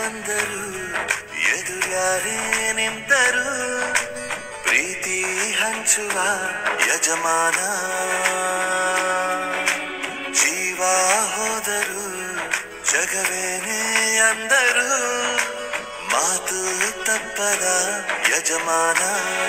ಬಂದರು ಎದುರ್ಯಾರೇ ನಿಂತರು ಪ್ರೀತಿ ಹಂಚುವ ಯಜಮಾನ ಜೀವ ಹೋದರು ಜಗವೇನೆ ಅಂದರು ಮಾತು ತಪ್ಪದ ಯಜಮಾನ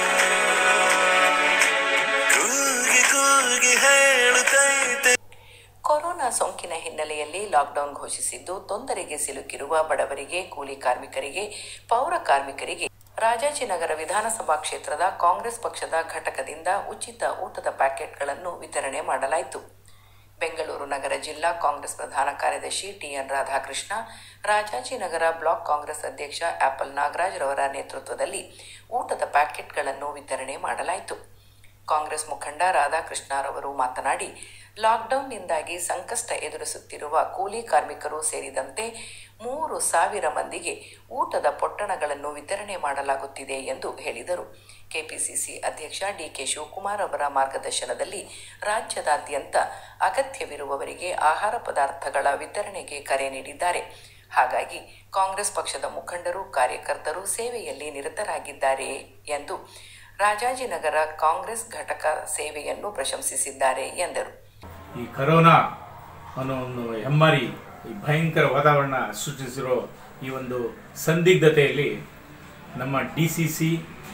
ಕೂಗಿ ಕೂಗಿ ಹೇಳುತ್ತೈತೆ ಕೊರೋನಾ ಸೋಂಕಿನ ಹಿನ್ನೆಲೆಯಲ್ಲಿ ಲಾಕ್ಡೌನ್ ಘೋಷಿಸಿದ್ದು ತೊಂದರೆಗೆ ಸಿಲುಕಿರುವ ಬಡವರಿಗೆ ಕೂಲಿ ಕಾರ್ಮಿಕರಿಗೆ ಪೌರ ಕಾರ್ಮಿಕರಿಗೆ ರಾಜಾಜಿನಗರ ವಿಧಾನಸಭಾ ಕ್ಷೇತ್ರದ ಕಾಂಗ್ರೆಸ್ ಪಕ್ಷದ ಘಟಕದಿಂದ ಉಚಿತ ಊಟದ ಪ್ಯಾಕೆಟ್ಗಳನ್ನು ವಿತರಣೆ ಮಾಡಲಾಯಿತು ಬೆಂಗಳೂರು ನಗರ ಜಿಲ್ಲಾ ಕಾಂಗ್ರೆಸ್ ಪ್ರಧಾನ ಕಾರ್ಯದರ್ಶಿ ಟಿಎನ್ ರಾಧಾಕೃಷ್ಣ ರಾಜಾಜಿನಗರ ಬ್ಲಾಕ್ ಕಾಂಗ್ರೆಸ್ ಅಧ್ಯಕ್ಷ ಆಪಲ್ ನಾಗರಾಜ್ ರವರ ನೇತೃತ್ವದಲ್ಲಿ ಊಟದ ಪ್ಯಾಕೆಟ್ಗಳನ್ನು ವಿತರಣೆ ಮಾಡಲಾಯಿತು ಕಾಂಗ್ರೆಸ್ ಮುಖಂಡ ರಾಧಾಕೃಷ್ಣರವರು ಮಾತನಾಡಿ ಲಾಕ್ಡೌನ್ನಿಂದಾಗಿ ಸಂಕಷ್ಟ ಎದುರಿಸುತ್ತಿರುವ ಕೂಲಿ ಕಾರ್ಮಿಕರು ಸೇರಿದಂತೆ ಮೂರು ಸಾವಿರ ಮಂದಿಗೆ ಊಟದ ಪೊಟ್ಟಣಗಳನ್ನು ವಿತರಣೆ ಮಾಡಲಾಗುತ್ತಿದೆ ಎಂದು ಹೇಳಿದರು ಕೆಪಿಸಿಸಿ ಅಧ್ಯಕ್ಷ ಡಿಕೆ ಶಿವಕುಮಾರ್ ಅವರ ಮಾರ್ಗದರ್ಶನದಲ್ಲಿ ರಾಜ್ಯದಾದ್ಯಂತ ಅಗತ್ಯವಿರುವವರಿಗೆ ಆಹಾರ ಪದಾರ್ಥಗಳ ವಿತರಣೆಗೆ ಕರೆ ನೀಡಿದ್ದಾರೆ ಹಾಗಾಗಿ ಕಾಂಗ್ರೆಸ್ ಪಕ್ಷದ ಮುಖಂಡರು ಕಾರ್ಯಕರ್ತರು ಸೇವೆಯಲ್ಲಿ ನಿರತರಾಗಿದ್ದಾರೆ ಎಂದು ರಾಜಾಜಿನಗರ ಕಾಂಗ್ರೆಸ್ ಘಟಕ ಸೇವೆಯನ್ನು ಪ್ರಶಂಸಿಸಿದ್ದಾರೆ ಎಂದರು ಈ ಕರೋನಾ ಅನ್ನೋ ಒಂದು ಹೆಮ್ಮಾರಿ ಈ ಭಯಂಕರ ವಾತಾವರಣ ಸೃಷ್ಟಿಸಿರೋ ಈ ಒಂದು ಸಂದಿಗ್ಧತೆಯಲ್ಲಿ ನಮ್ಮ ಡಿ ಸಿ ಸಿ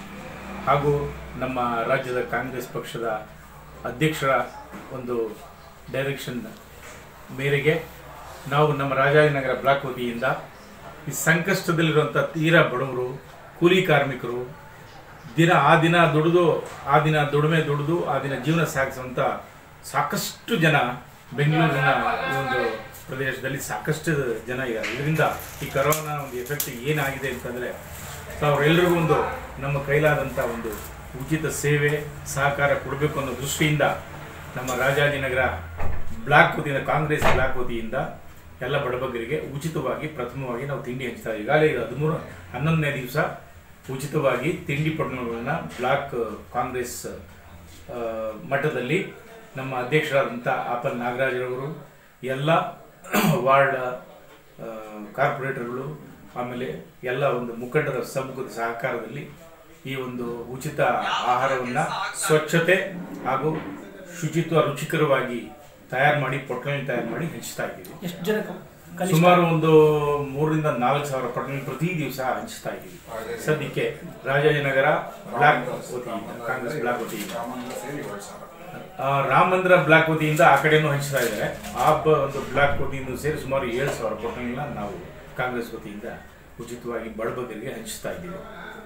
ಹಾಗೂ ನಮ್ಮ ರಾಜ್ಯದ ಕಾಂಗ್ರೆಸ್ ಪಕ್ಷದ ಅಧ್ಯಕ್ಷರ ಒಂದು ಡೈರೆಕ್ಷನ್ ಮೇರೆಗೆ ನಾವು ನಮ್ಮ ರಾಜಾಜಿನಗರ ಬ್ಲಾಕ್ ವತಿಯಿಂದ ಈ ಸಂಕಷ್ಟದಲ್ಲಿರುವಂಥ ತೀರಾ ಬಡವರು ಕೂಲಿ ಕಾರ್ಮಿಕರು ದಿನ ಆ ದಿನ ದುಡಿದು ಆ ದಿನ ದುಡಿಮೆ ದುಡಿದು ಆ ದಿನ ಜೀವನ ಸಾಗಿಸುವಂಥ ಸಾಕಷ್ಟು ಜನ ಬೆಂಗಳೂರಿನ ಈ ಒಂದು ಪ್ರದೇಶದಲ್ಲಿ ಸಾಕಷ್ಟು ಜನ ಇದ್ದಾರೆ ಇದರಿಂದ ಈ ಕರೋನಾ ಒಂದು ಎಫೆಕ್ಟ್ ಏನಾಗಿದೆ ಅಂತಂದರೆ ಅವರೆಲ್ಲರಿಗೂ ಒಂದು ನಮ್ಮ ಕೈಲಾದಂಥ ಒಂದು ಉಚಿತ ಸೇವೆ ಸಹಕಾರ ಕೊಡಬೇಕು ಅನ್ನೋ ದೃಷ್ಟಿಯಿಂದ ನಮ್ಮ ರಾಜಾಜಿನಗರ ಬ್ಲಾಕ್ ವತಿಯಿಂದ ಕಾಂಗ್ರೆಸ್ ಬ್ಲಾಕ್ ವತಿಯಿಂದ ಎಲ್ಲ ಬಡಬಗ್ಗರಿಗೆ ಉಚಿತವಾಗಿ ಪ್ರಥಮವಾಗಿ ನಾವು ತಿಂಡಿ ಹಂಚ್ತಾ ಇದ್ದೀವಿ ಈಗಾಗಲೇ ಇದು ಹದಿಮೂರು ಹನ್ನೊಂದನೇ ದಿವಸ ಉಚಿತವಾಗಿ ತಿಂಡಿ ಪಟ್ಟಣಗಳನ್ನ ಬ್ಲಾಕ್ ಕಾಂಗ್ರೆಸ್ ಆ, ಮಟ್ಟದಲ್ಲಿ ನಮ್ಮ ಅಧ್ಯಕ್ಷರಾದಂಥ ಆಪಲ್ ನಾಗರಾಜರವರು ಎಲ್ಲ ವಾರ್ಡ್ ಆ, ಕಾರ್ಪೊರೇಟರ್ಗಳು ಆಮೇಲೆ ಎಲ್ಲ ಒಂದು ಮುಖಂಡರ ಸಮ್ಮುಖದ ಸಹಕಾರದಲ್ಲಿ ಈ ಒಂದು ಉಚಿತ ಆಹಾರವನ್ನು ಸ್ವಚ್ಛತೆ ಹಾಗೂ ಶುಚಿತ್ವ ರುಚಿಕರವಾಗಿ ತಯಾರು ಮಾಡಿ ಪೊಟ್ಟಣ ತಯಾರು ಮಾಡಿ ಹಂಚ್ತಾ ಇದ್ದೀವಿ ಎಷ್ಟು ಜನ ಸುಮಾರು ಒಂದು ಮೂರರಿಂದ ನಾಲ್ಕು ಸಾವಿರ ಪಟ್ಟಣ ಪ್ರತಿ ದಿವಸ ಹಂಚ್ತಾ ಇದ್ದೀವಿ ಸದ್ಯಕ್ಕೆ ರಾಜಾಜಿನಗರ ಬ್ಲಾಕ್ ವತಿಯಿಂದ ಕಾಂಗ್ರೆಸ್ ಬ್ಲಾಕ್ ವತಿಯಿಂದ ಆ, ರಾಮ ಮಂದಿರ ಬ್ಲಾಕ್ ವತಿಯಿಂದ ಆ ಕಡೆನೂ ಹಂಚ್ತಾ ಇದ್ದಾರೆ ಆ ಬ- ಒಂದು ಬ್ಲಾಕ್ ವತಿಯಿಂದ ಸೇರಿ ಸುಮಾರು ಏಳು ಸಾವಿರ ಪಟ್ಟಣಗಳನ್ನ ನಾವು ಕಾಂಗ್ರೆಸ್ ವತಿಯಿಂದ ಉಚಿತವಾಗಿ ಬಡಬಗರಿಗೆ ಹಂಚ್ತಾ ಇದ್ದೀವಿ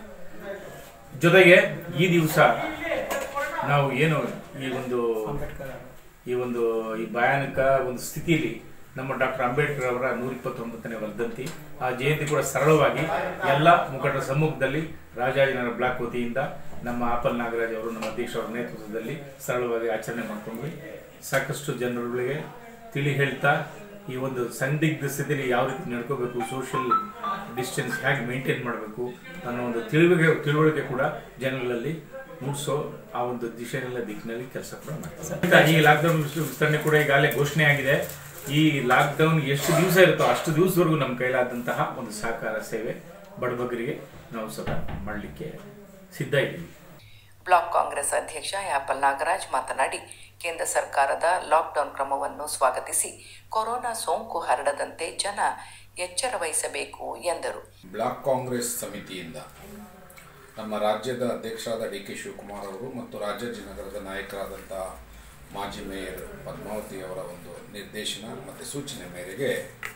ಜೊತೆಗೆ ಈ ದಿವಸ ನಾವು ಏನು ಈ ಒಂದು ಈ ಒಂದು ಈ ಭಯಾನಕ ಒಂದು ಸ್ಥಿತಿಯಲ್ಲಿ ನಮ್ಮ ಡಾಕ್ಟರ್ ಅಂಬೇಡ್ಕರ್ ಅವರ ನೂರ ಇಪ್ಪತ್ತೊಂಬತ್ತನೇ ವರ್ಧಂತಿ ಆ ಜಯಂತಿ ಕೂಡ ಸರಳವಾಗಿ ಎಲ್ಲ ಮುಖಂಡರ ಸಮ್ಮುಖದಲ್ಲಿ ರಾಜಾಜಿನಗರ ಬ್ಲಾಕ್ ವತಿಯಿಂದ ನಮ್ಮ ಆಪಲ್ ನಾಗರಾಜ್ ಅವರು ನಮ್ಮ ಅಧ್ಯಕ್ಷರ ನೇತೃತ್ವದಲ್ಲಿ ಸರಳವಾಗಿ ಆಚರಣೆ ಮಾಡ್ಕೊಂಡ್ವಿ ಸಾಕಷ್ಟು ಜನರುಗಳಿಗೆ ತಿಳಿ ಹೇಳ್ತಾ ಈ ಒಂದು ಸಂದಿಗ್ಧ ಸ್ಥಿತಿಯಲ್ಲಿ ಯಾವ ರೀತಿ ನಡ್ಕೋಬೇಕು ಸೋಷಿಯಲ್ ಡಿಸ್ಟೆನ್ಸ್ ಹೇಗೆ ಮೇಂಟೈನ್ ಮಾಡಬೇಕು ಅನ್ನೋ ಒಂದು ತಿಳುವಳಿಕೆ ತಿಳುವಳಿಕೆ ಕೂಡ ಜನಗಳಲ್ಲಿ ಮೂಡಿಸೋ ಆ ಒಂದು ದಿಶೆನೆಲ್ಲ ದಿಕ್ಕಿನಲ್ಲಿ ಕೆಲಸ ಕೂಡ ಮಾಡ್ತಾರೆ ಈ ಲಾಕ್ಡೌನ್ ವಿಸ್ತರಣೆ ಕೂಡ ಈಗಾಗಲೇ ಘೋಷಣೆ ಆಗಿದೆ ಈ ಲಾಕ್ಡೌನ್ ಎಷ್ಟು ದಿವಸ ಇರುತ್ತೋ ಅಷ್ಟು ದಿವಸವರೆಗೂ ನಮ್ಮ ಕೈಲಾದಂತಹ ಒಂದು ಸಹಕಾರ ಸೇವೆ ಬಡಬಗರಿಗೆ ನಾವು ಸದಾ ಮಾಡಲಿಕ್ಕೆ ಸಿದ್ಧ ಇದ್ದೀವಿ ಬ್ಲಾಕ್ ಕಾಂಗ್ರೆಸ್ ಅಧ್ಯಕ್ಷ ಆಪಲ್ ನಾಗರಾಜ್ ಮಾತನಾಡಿ ಕೇಂದ್ರ ಸರ್ಕಾರದ ಲಾಕ್ಡೌನ್ ಕ್ರಮವನ್ನು ಸ್ವಾಗತಿಸಿ ಕೊರೋನಾ ಸೋಂಕು ಹರಡದಂತೆ ಜನ ಎಚ್ಚರ ವಹಿಸಬೇಕು ಎಂದರು ಬ್ಲಾಕ್ ಕಾಂಗ್ರೆಸ್ ಸಮಿತಿಯಿಂದ ನಮ್ಮ ರಾಜ್ಯದ ಅಧ್ಯಕ್ಷರಾದ ಡಿ ಕೆ ಶಿವಕುಮಾರ್ ಅವರು ಮತ್ತು ರಾಜಾಜಿನಗರದ ನಾಯಕರಾದಂಥ ಮಾಜಿ ಮೇಯರ್ ಪದ್ಮಾವತಿ ಅವರ ಒಂದು ನಿರ್ದೇಶನ ಮತ್ತು ಸೂಚನೆ ಮೇರೆಗೆ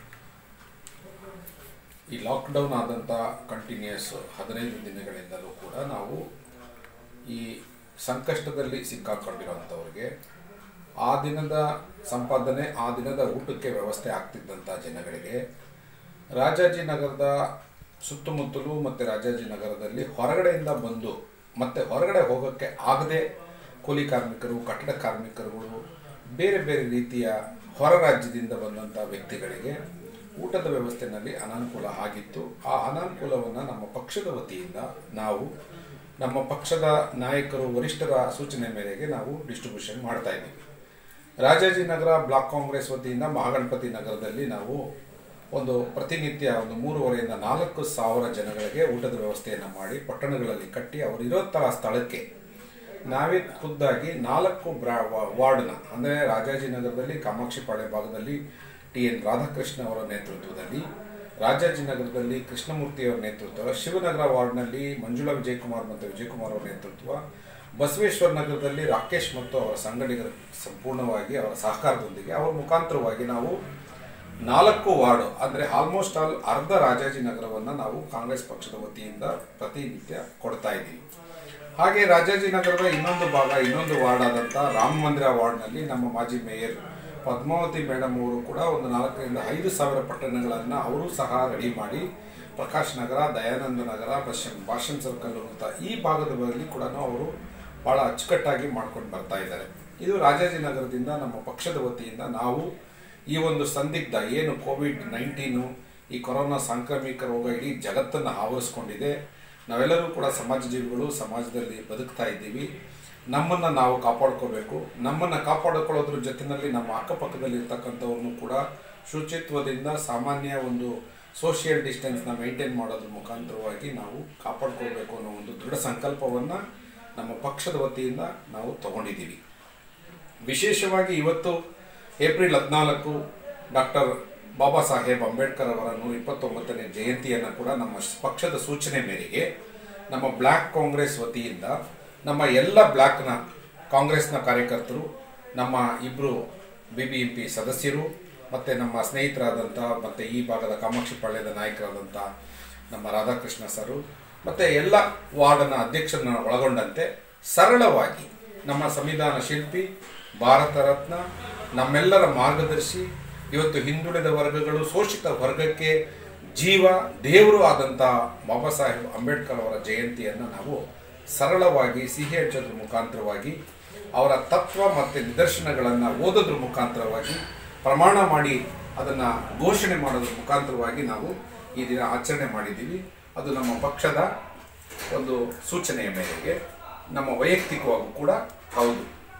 ಈ ಲಾಕ್ಡೌನ್ ಆದಂಥ ಕಂಟಿನ್ಯೂಸ್ ಹದಿನೈದು ದಿನಗಳಿಂದಲೂ ಕೂಡ ನಾವು ಈ ಸಂಕಷ್ಟದಲ್ಲಿ ಸಿಕ್ಕಾಕೊಂಡಿರೋಂಥವ್ರಿಗೆ ಆ ದಿನದ ಸಂಪಾದನೆ ಆ ದಿನದ ಊಟಕ್ಕೆ ವ್ಯವಸ್ಥೆ ಆಗ್ತಿದ್ದಂಥ ಜನಗಳಿಗೆ ರಾಜಾಜಿನಗರದ ಸುತ್ತಮುತ್ತಲು ಮತ್ತು ರಾಜಾಜಿನಗರದಲ್ಲಿ ಹೊರಗಡೆಯಿಂದ ಬಂದು ಮತ್ತೆ ಹೊರಗಡೆ ಹೋಗೋಕ್ಕೆ ಆಗದೆ ಕೂಲಿ ಕಾರ್ಮಿಕರು ಕಟ್ಟಡ ಕಾರ್ಮಿಕರುಗಳು ಬೇರೆ ಬೇರೆ ರೀತಿಯ ಹೊರ ರಾಜ್ಯದಿಂದ ಬಂದಂಥ ವ್ಯಕ್ತಿಗಳಿಗೆ ಊಟದ ವ್ಯವಸ್ಥೆಯಲ್ಲಿ ಅನಾನುಕೂಲ ಆಗಿತ್ತು ಆ ಅನಾನುಕೂಲವನ್ನು ನಮ್ಮ ಪಕ್ಷದ ವತಿಯಿಂದ ನಾವು ನಮ್ಮ ಪಕ್ಷದ ನಾಯಕರು ವರಿಷ್ಠರ ಸೂಚನೆ ಮೇರೆಗೆ ನಾವು ಡಿಸ್ಟ್ರಿಬ್ಯೂಷನ್ ಮಾಡ್ತಾ ಇದ್ದೀವಿ ರಾಜಾಜಿನಗರ ಬ್ಲಾಕ್ ಕಾಂಗ್ರೆಸ್ ವತಿಯಿಂದ ಮಹಾಗಣಪತಿ ನಗರದಲ್ಲಿ ನಾವು ಒಂದು ಪ್ರತಿನಿತ್ಯ ಒಂದು ಮೂರುವರೆಯಿಂದ ನಾಲ್ಕು ಸಾವಿರ ಜನಗಳಿಗೆ ಊಟದ ವ್ಯವಸ್ಥೆಯನ್ನು ಮಾಡಿ ಪಟ್ಟಣಗಳಲ್ಲಿ ಕಟ್ಟಿ ಅವರು ಇರೋ ಥರ ಸ್ಥಳಕ್ಕೆ ನಾವೇ ಖುದ್ದಾಗಿ ನಾಲ್ಕು ಬ್ರಾ ವಾ- ವಾರ್ಡ್ನ ಅಂದರೆ ರಾಜಾಜಿನಗರದಲ್ಲಿ ಕಾಮಾಕ್ಷಿಪಾಳ್ಯ ಭಾಗದಲ್ಲಿ ಟಿ ಎನ್ ರಾಧಾಕೃಷ್ಣ ಅವರ ನೇತೃತ್ವದಲ್ಲಿ ರಾಜಾಜಿನಗರದಲ್ಲಿ ಕೃಷ್ಣಮೂರ್ತಿಯವರ ನೇತೃತ್ವ ಶಿವನಗರ ವಾರ್ಡ್ನಲ್ಲಿ ಮಂಜುಳಾ ವಿಜಯಕುಮಾರ್ ಮತ್ತು ವಿಜಯಕುಮಾರ್ ಅವರ ನೇತೃತ್ವ ಬಸವೇಶ್ವರ ನಗರದಲ್ಲಿ ರಾಕೇಶ್ ಮತ್ತು ಅವರ ಸಂಘಟಕರ ಸಂಪೂರ್ಣವಾಗಿ ಅವರ ಸಹಕಾರದೊಂದಿಗೆ ಅವರ ಮುಖಾಂತರವಾಗಿ ನಾವು ನಾಲ್ಕು ವಾರ್ಡು ಅಂದರೆ ಆಲ್ಮೋಸ್ಟ್ ಆಲ್ ಅರ್ಧ ರಾಜಾಜಿನಗರವನ್ನು ನಾವು ಕಾಂಗ್ರೆಸ್ ಪಕ್ಷದ ವತಿಯಿಂದ ಪ್ರತಿನಿತ್ಯ ಕೊಡ್ತಾ ಇದ್ದೀವಿ ಹಾಗೆ ರಾಜಾಜಿನಗರದ ಇನ್ನೊಂದು ಭಾಗ ಇನ್ನೊಂದು ವಾರ್ಡ್ ಆದಂಥ ರಾಮ ಮಂದಿರ ವಾರ್ಡ್ನಲ್ಲಿ ನಮ್ಮ ಮಾಜಿ ಮೇಯರ್ ಪದ್ಮಾವತಿ ಮೇಡಮ್ ಅವರು ಕೂಡ ಒಂದು ನಾಲ್ಕರಿಂದ ಐದು ಸಾವಿರ ಪಟ್ಟಣಗಳನ್ನು ಅವರು ಸಹ ರೆಡಿ ಮಾಡಿ ಪ್ರಕಾಶ್ ನಗರ ದಯಾನಂದ ನಗರ ಭಾಷನ್ ಭಾಷನ್ ಸರ್ಕಲ್ ಅಂತ ಈ ಭಾಗದಲ್ಲಿ ಕೂಡ ಅವರು ಭಾಳ ಅಚ್ಚುಕಟ್ಟಾಗಿ ಮಾಡ್ಕೊಂಡು ಬರ್ತಾ ಇದ್ದಾರೆ ಇದು ರಾಜಾಜಿನಗರದಿಂದ ನಮ್ಮ ಪಕ್ಷದ ವತಿಯಿಂದ ನಾವು ಈ ಒಂದು ಸಂದಿಗ್ಧ ಏನು ಕೋವಿಡ್ ನೈನ್ಟೀನು ಈ ಕೊರೋನಾ ಸಾಂಕ್ರಾಮಿಕ ರೋಗ ಇಡೀ ಜಗತ್ತನ್ನು ಆವರಿಸ್ಕೊಂಡಿದೆ ನಾವೆಲ್ಲರೂ ಕೂಡ ಸಮಾಜ ಜೀವಿಗಳು ಸಮಾಜದಲ್ಲಿ ಬದುಕ್ತಾ ಇದ್ದೀವಿ ನಮ್ಮನ್ನು ನಾವು ಕಾಪಾಡ್ಕೋಬೇಕು ನಮ್ಮನ್ನು ಕಾಪಾಡಿಕೊಳ್ಳೋದ್ರ ಜೊತೆಯಲ್ಲಿ ನಮ್ಮ ಅಕ್ಕಪಕ್ಕದಲ್ಲಿ ಇರ್ತಕ್ಕಂಥವ್ರನ್ನು ಕೂಡ ಶುಚಿತ್ವದಿಂದ ಸಾಮಾನ್ಯ ಒಂದು ಸೋಷಿಯಲ್ ಡಿಸ್ಟೆನ್ಸ್ನ ಮೇಂಟೈನ್ ಮಾಡೋದ್ರ ಮುಖಾಂತರವಾಗಿ ನಾವು ಕಾಪಾಡ್ಕೋಬೇಕು ಅನ್ನೋ ಒಂದು ದೃಢ ಸಂಕಲ್ಪವನ್ನು ನಮ್ಮ ಪಕ್ಷದ ವತಿಯಿಂದ ನಾವು ತಗೊಂಡಿದ್ದೀವಿ ವಿಶೇಷವಾಗಿ ಇವತ್ತು ಏಪ್ರಿಲ್ ಹದಿನಾಲ್ಕು ಡಾಕ್ಟರ್ ಬಾಬಾ ಸಾಹೇಬ್ ಅಂಬೇಡ್ಕರ್ ಅವರ ನೂರ ಇಪ್ಪತ್ತೊಂಬತ್ತನೇ ಜಯಂತಿಯನ್ನು ಕೂಡ ನಮ್ಮ ಪಕ್ಷದ ಸೂಚನೆ ಮೇರೆಗೆ ನಮ್ಮ ಬ್ಲ್ಯಾಕ್ ಕಾಂಗ್ರೆಸ್ ವತಿಯಿಂದ ನಮ್ಮ ಎಲ್ಲ ಬ್ಲ್ಯಾಕ್ನ ಕಾಂಗ್ರೆಸ್ನ ಕಾರ್ಯಕರ್ತರು ನಮ್ಮ ಇಬ್ಬರು ಬಿ ಬಿ ಎಂ ಪಿ ಸದಸ್ಯರು ಮತ್ತು ನಮ್ಮ ಸ್ನೇಹಿತರಾದಂಥ ಮತ್ತು ಈ ಭಾಗದ ಕಾಮಾಕ್ಷಿ ಪಾಳ್ಯದ ನಾಯಕರಾದಂಥ ನಮ್ಮ ರಾಧಾಕೃಷ್ಣ ಸರು ಮತ್ತು ಎಲ್ಲ ವಾರ್ಡ್ನ ಅಧ್ಯಕ್ಷರನ್ನ ಒಳಗೊಂಡಂತೆ ಸರಳವಾಗಿ ನಮ್ಮ ಸಂವಿಧಾನ ಶಿಲ್ಪಿ ಭಾರತ ರತ್ನ ನಮ್ಮೆಲ್ಲರ ಮಾರ್ಗದರ್ಶಿ ಇವತ್ತು ಹಿಂದುಳಿದ ವರ್ಗಗಳು ಶೋಷಿತ ವರ್ಗಕ್ಕೆ ಜೀವ ದೇವರು ಆದಂಥ ಬಾಬಾ ಸಾಹೇಬ್ ಅಂಬೇಡ್ಕರ್ ಅವರ ಜಯಂತಿಯನ್ನು ನಾವು ಸರಳವಾಗಿ ಸಿಹಿ ಹಂಚೋದ್ರ ಮುಖಾಂತರವಾಗಿ ಅವರ ತತ್ವ ಮತ್ತು ನಿದರ್ಶನಗಳನ್ನು ಓದೋದ್ರ ಮುಖಾಂತರವಾಗಿ ಪ್ರಮಾಣ ಮಾಡಿ ಅದನ್ನು ಘೋಷಣೆ ಮಾಡೋದ್ರ ಮುಖಾಂತರವಾಗಿ ನಾವು ಈ ದಿನ ಆಚರಣೆ ಮಾಡಿದ್ದೀವಿ ಅದು ನಮ್ಮ ಪಕ್ಷದ ಒಂದು ಸೂಚನೆಯ ಮೇರೆಗೆ ನಮ್ಮ ವೈಯಕ್ತಿಕವಾಗೂ ಕೂಡ ಹೌದು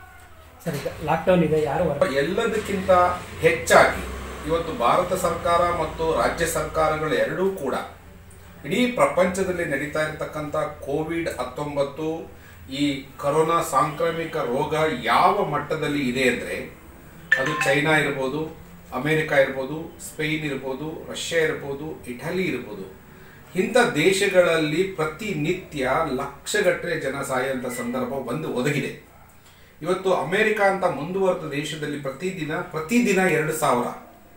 ಸರ್ ಈಗ ಲಾಕ್ಡೌನ್ ಇದೆ ಯಾರು ಹೊರ ಎಲ್ಲದಕ್ಕಿಂತ ಹೆಚ್ಚಾಗಿ ಇವತ್ತು ಭಾರತ ಸರ್ಕಾರ ಮತ್ತು ರಾಜ್ಯ ಸರ್ಕಾರಗಳು ಎರಡೂ ಕೂಡ ಇಡೀ ಪ್ರಪಂಚದಲ್ಲಿ ನಡೀತಾ ಇರತಕ್ಕಂಥ ಕೋವಿಡ್ ಹತ್ತೊಂಬತ್ತು ಈ ಕೊರೋನಾ ಸಾಂಕ್ರಾಮಿಕ ರೋಗ ಯಾವ ಮಟ್ಟದಲ್ಲಿ ಇದೆ ಅಂದರೆ ಅದು ಚೈನಾ ಇರ್ಬೋದು ಅಮೇರಿಕ ಇರ್ಬೋದು ಸ್ಪೇನ್ ಇರ್ಬೋದು ರಷ್ಯಾ ಇರ್ಬೋದು ಇಟಲಿ ಇರ್ಬೋದು ಇಂಥ ದೇಶಗಳಲ್ಲಿ ಪ್ರತಿನಿತ್ಯ ಲಕ್ಷಗಟ್ಟಲೆ ಜನ ಸಾಯುವಂಥ ಸಂದರ್ಭ ಬಂದು ಒದಗಿದೆ ಇವತ್ತು ಅಮೆರಿಕ ಅಂತ ಮುಂದುವರೆದ ದೇಶದಲ್ಲಿ ಪ್ರತಿದಿನ ಪ್ರತಿದಿನ ಎರಡು ಸಾವಿರ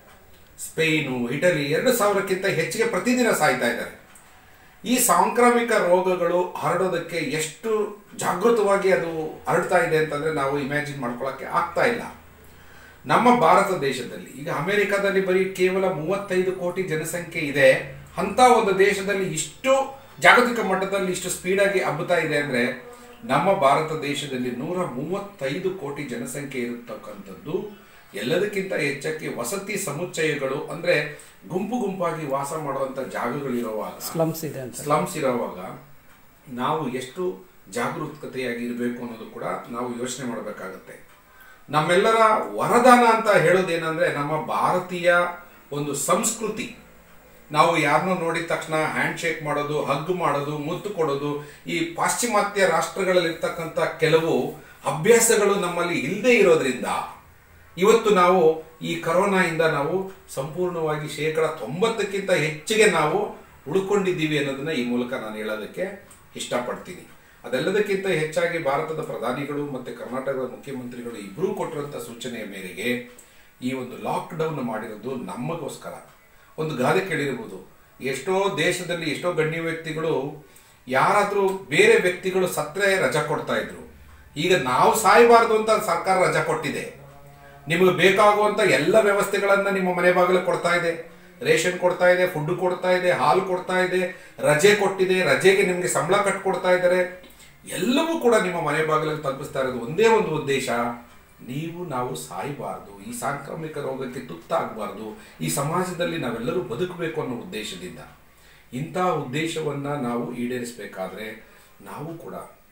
ಸ್ಪೇನು ಇಟಲಿ ಎರಡು ಸಾವಿರಕ್ಕಿಂತ ಹೆಚ್ಚಿಗೆ ಪ್ರತಿದಿನ ಸಾಯ್ತಾ ಇದ್ದಾರೆ ಈ ಸಾಂಕ್ರಾಮಿಕ ರೋಗಗಳು ಹರಡೋದಕ್ಕೆ ಎಷ್ಟು ಜಾಗೃತವಾಗಿ ಅದು ಹರಡ್ತಾ ಇದೆ ಅಂತಂದ್ರೆ ನಾವು ಇಮ್ಯಾಜಿನ್ ಮಾಡ್ಕೊಳ್ಳೋಕ್ಕೆ ಆಗ್ತಾ ಇಲ್ಲ ನಮ್ಮ ಭಾರತ ದೇಶದಲ್ಲಿ ಈಗ ಅಮೆರಿಕದಲ್ಲಿ ಬರೀ ಕೇವಲ ಮೂವತ್ತೈದು ಕೋಟಿ ಜನಸಂಖ್ಯೆ ಇದೆ ಅಂತ ಒಂದು ದೇಶದಲ್ಲಿ ಇಷ್ಟು ಜಾಗತಿಕ ಮಟ್ಟದಲ್ಲಿ ಇಷ್ಟು ಸ್ಪೀಡಾಗಿ ಹಬ್ಬುತ್ತಾ ಇದೆ ಅಂದ್ರೆ ನಮ್ಮ ಭಾರತ ದೇಶದಲ್ಲಿ ನೂರ ಮೂವತ್ತೈದು ಕೋಟಿ ಜನಸಂಖ್ಯೆ ಇರತಕ್ಕಂಥದ್ದು ಎಲ್ಲದಕ್ಕಿಂತ ಹೆಚ್ಚಾಗಿ ವಸತಿ ಸಮುಚ್ಚಯಗಳು ಅಂದ್ರೆ ಗುಂಪು ಗುಂಪಾಗಿ ವಾಸ ಮಾಡುವಂತ ಜಾಗಗಳಿರುವಾಗ ಸ್ಲಮ್ಸ್ ಇದೆ ಅಂತ ಸ್ಲಮ್ಸ್ ಇರುವಾಗ ನಾವು ಎಷ್ಟು ಜಾಗರೂಕತೆಯಾಗಿ ಇರಬೇಕು ಅನ್ನೋದು ಕೂಡ ನಾವು ಯೋಚನೆ ಮಾಡಬೇಕಾಗತ್ತೆ ನಮ್ಮೆಲ್ಲರ ವರದಾನ ಅಂತ ಹೇಳೋದೇನಂದ್ರೆ ನಮ್ಮ ಭಾರತೀಯ ಒಂದು ಸಂಸ್ಕೃತಿ ನಾವು ಯಾರನ್ನೋ ನೋಡಿದ ತಕ್ಷಣ ಹ್ಯಾಂಡ್ ಶೇಕ್ ಮಾಡೋದು ಹಗ್ ಮಾಡೋದು ಮುತ್ತು ಕೊಡೋದು ಈ ಪಾಶ್ಚಿಮಾತ್ಯ ರಾಷ್ಟ್ರಗಳಲ್ಲಿರ್ತಕ್ಕಂಥ ಕೆಲವು ಅಭ್ಯಾಸಗಳು ನಮ್ಮಲ್ಲಿ ಇಲ್ಲದೆ ಇರೋದ್ರಿಂದ ಇವತ್ತು ನಾವು ಈ ಕರೋನಾಯಿಂದ ನಾವು ಸಂಪೂರ್ಣವಾಗಿ ಶೇಕಡ ತೊಂಬತ್ತಕ್ಕಿಂತ ಹೆಚ್ಚಿಗೆ ನಾವು ಉಳ್ಕೊಂಡಿದ್ದೀವಿ ಅನ್ನೋದನ್ನ ಈ ಮೂಲಕ ನಾನು ಹೇಳೋದಕ್ಕೆ ಇಷ್ಟಪಡ್ತೀನಿ ಅದೆಲ್ಲದಕ್ಕಿಂತ ಹೆಚ್ಚಾಗಿ ಭಾರತದ ಪ್ರಧಾನಿಗಳು ಮತ್ತು ಕರ್ನಾಟಕದ ಮುಖ್ಯಮಂತ್ರಿಗಳು ಇಬ್ಬರೂ ಕೊಟ್ಟಿರುವಂಥ ಸೂಚನೆಯ ಮೇರೆಗೆ ಈ ಒಂದು ಲಾಕ್ಡೌನ್ ಮಾಡಿರೋದು ನಮಗೋಸ್ಕರ ಒಂದು ಗಾದೆ ಕೇಳಿರ್ಬೋದು ಎಷ್ಟೋ ದೇಶದಲ್ಲಿ ಎಷ್ಟೋ ಗಣ್ಯ ವ್ಯಕ್ತಿಗಳು ಯಾರಾದರೂ ಬೇರೆ ವ್ಯಕ್ತಿಗಳು ಸತ್ರೆ ರಜಾ ಕೊಡ್ತಾ ಇದ್ರು ಈಗ ನಾವು ಸಾಯಬಾರ್ದು ಅಂತ ಸರ್ಕಾರ ರಜಾ ಕೊಟ್ಟಿದೆ ನಿಮಗೆ ಬೇಕಾಗುವಂತ ಎಲ್ಲ ವ್ಯವಸ್ಥೆಗಳನ್ನ ನಿಮ್ಮ ಮನೆ ಬಾಗಿಲು ಕೊಡ್ತಾ ಇದೆ ರೇಷನ್ ಕೊಡ್ತಾ ಇದೆ ಫುಡ್ ಕೊಡ್ತಾ ಇದೆ ಹಾಲು ಕೊಡ್ತಾ ಇದೆ ರಜೆ ಕೊಟ್ಟಿದೆ ರಜೆಗೆ ನಿಮಗೆ ಸಂಬಳ ಕಟ್ಕೊಡ್ತಾ ಇದ್ದಾರೆ ಎಲ್ಲವೂ ಕೂಡ ನಿಮ್ಮ ಮನೆ ಬಾಗಿಲಿಗೆ ತಲುಪಿಸ್ತಾ ಇರೋದು ಒಂದೇ ಒಂದು ಉದ್ದೇಶ ನೀವು ನಾವು ಸಾಯಬಾರ್ದು ಈ ಸಾಂಕ್ರಾಮಿಕ ರೋಗಕ್ಕೆ ತುತ್ತಾಗಬಾರ್ದು ಈ ಸಮಾಜದಲ್ಲಿ ನಾವೆಲ್ಲರೂ ಬದುಕಬೇಕು ಅನ್ನೋ ಉದ್ದೇಶದಿಂದ ಇಂತಹ ಉದ್ದೇಶವನ್ನ ನಾವು ಈಡೇರಿಸಬೇಕಾದ್ರೆ ನಾವು ಕೂಡ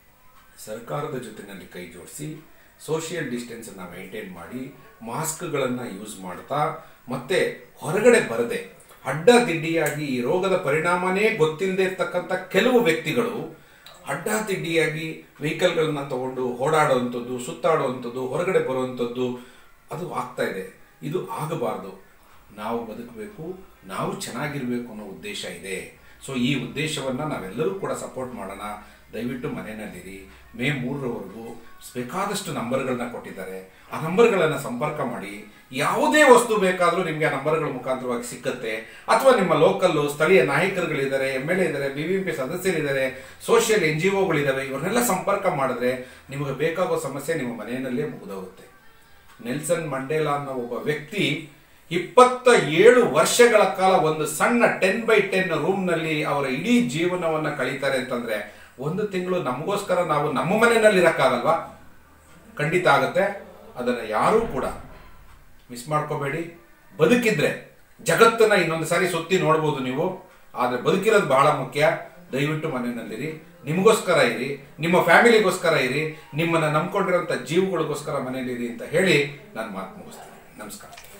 ಸರ್ಕಾರದ ಜೊತೆನಲ್ಲಿ ಕೈ ಜೋಡಿಸಿ ಸೋಷಿಯಲ್ ಡಿಸ್ಟೆನ್ಸನ್ನು ಮೇಂಟೈನ್ ಮಾಡಿ ಮಾಸ್ಕ್ಗಳನ್ನು ಯೂಸ್ ಮಾಡ್ತಾ ಮತ್ತೆ ಹೊರಗಡೆ ಬರದೆ ಅಡ್ಡದಿಡ್ಡಿಯಾಗಿ ಈ ರೋಗದ ಪರಿಣಾಮನೇ ಗೊತ್ತಿಲ್ಲದೆ ಇರ್ತಕ್ಕಂಥ ಕೆಲವು ವ್ಯಕ್ತಿಗಳು ಅಡ್ಡದಿಡ್ಡಿಯಾಗಿ ವೆಹಿಕಲ್ಗಳನ್ನ ತಗೊಂಡು ಓಡಾಡುವಂಥದ್ದು ಸುತ್ತಾಡುವಂಥದ್ದು ಹೊರಗಡೆ ಬರುವಂಥದ್ದು ಅದು ಆಗ್ತಾ ಇದೆ ಇದು ಆಗಬಾರ್ದು ನಾವು ಬದುಕಬೇಕು ನಾವು ಚೆನ್ನಾಗಿರ್ಬೇಕು ಅನ್ನೋ ಉದ್ದೇಶ ಇದೆ ಸೊ ಈ ಉದ್ದೇಶವನ್ನು ನಾವೆಲ್ಲರೂ ಕೂಡ ಸಪೋರ್ಟ್ ಮಾಡೋಣ ದಯವಿಟ್ಟು ಮನೆಯಲ್ಲಿರಿ ಮೇ ಮೂರರವರೆಗೂ ಬೇಕಾದಷ್ಟು ನಂಬರ್ಗಳನ್ನ ಕೊಟ್ಟಿದ್ದಾರೆ ಆ ನಂಬರ್ಗಳನ್ನು ಸಂಪರ್ಕ ಮಾಡಿ ಯಾವುದೇ ವಸ್ತು ಬೇಕಾದರೂ ನಿಮಗೆ ಆ ನಂಬರ್ಗಳ ಮುಖಾಂತರವಾಗಿ ಸಿಕ್ಕತ್ತೆ ಅಥವಾ ನಿಮ್ಮ ಲೋಕಲ್ಲು ಸ್ಥಳೀಯ ನಾಯಕರುಗಳಿದ್ದಾರೆ ಎಮ್ ಎಲ್ ಎ ಇದ್ದಾರೆ ಬಿ ಬಿ ಎಂ ಪಿ ಸದಸ್ಯರಿದ್ದಾರೆ ಸೋಷಿಯಲ್ ಎನ್ ಜಿ ಒಗಳಿದ್ದಾವೆ ಇವ್ರನ್ನೆಲ್ಲ ಸಂಪರ್ಕ ಮಾಡಿದ್ರೆ ನಿಮಗೆ ಬೇಕಾಗೋ ಸಮಸ್ಯೆ ನಿಮ್ಮ ಮನೆಯಲ್ಲೇ ಮುಗಿದೋಗುತ್ತೆ ನೆಲ್ಸನ್ ಮಂಡೇಲಾ ಅನ್ನೋ ಒಬ್ಬ ವ್ಯಕ್ತಿ ಇಪ್ಪತ್ತ ಏಳು ವರ್ಷಗಳ ಕಾಲ ಒಂದು ಸಣ್ಣ ಟೆನ್ ಬೈ ಟೆನ್ ರೂಮ್ನಲ್ಲಿ ಅವರ ಇಡೀ ಜೀವನವನ್ನ ಕಳೀತಾರೆ ಅಂತಂದ್ರೆ ಒಂದು ತಿಂಗಳು ನಮಗೋಸ್ಕರ ನಾವು ನಮ್ಮ ಮನೆಯಲ್ಲಿ ಇರಕ್ಕಾಗಲ್ವಾ ಖಂಡಿತ ಆಗತ್ತೆ ಅದನ್ನ ಯಾರೂ ಕೂಡ ಮಿಸ್ ಮಾಡ್ಕೋಬೇಡಿ ಬದುಕಿದ್ರೆ ಜಗತ್ತನ್ನ ಇನ್ನೊಂದು ಸಾರಿ ಸುತ್ತಿ ನೋಡ್ಬೋದು ನೀವು ಆದ್ರೆ ಬದುಕಿರೋದು ಬಹಳ ಮುಖ್ಯ ದಯವಿಟ್ಟು ಮನೆಯಲ್ಲಿರಿ ನಿಮಗೋಸ್ಕರ ಇರಿ ನಿಮ್ಮ ಫ್ಯಾಮಿಲಿಗೋಸ್ಕರ ಇರಿ ನಿಮ್ಮನ್ನ ನಂಬ್ಕೊಂಡಿರೋಂಥ ಜೀವಗಳಿಗೋಸ್ಕರ ಮನೆಯಲ್ಲಿರಿ ಅಂತ ಹೇಳಿ ನಾನು ಮಾತು ಮುಗಿಸ್ತೀನಿ ನಮಸ್ಕಾರ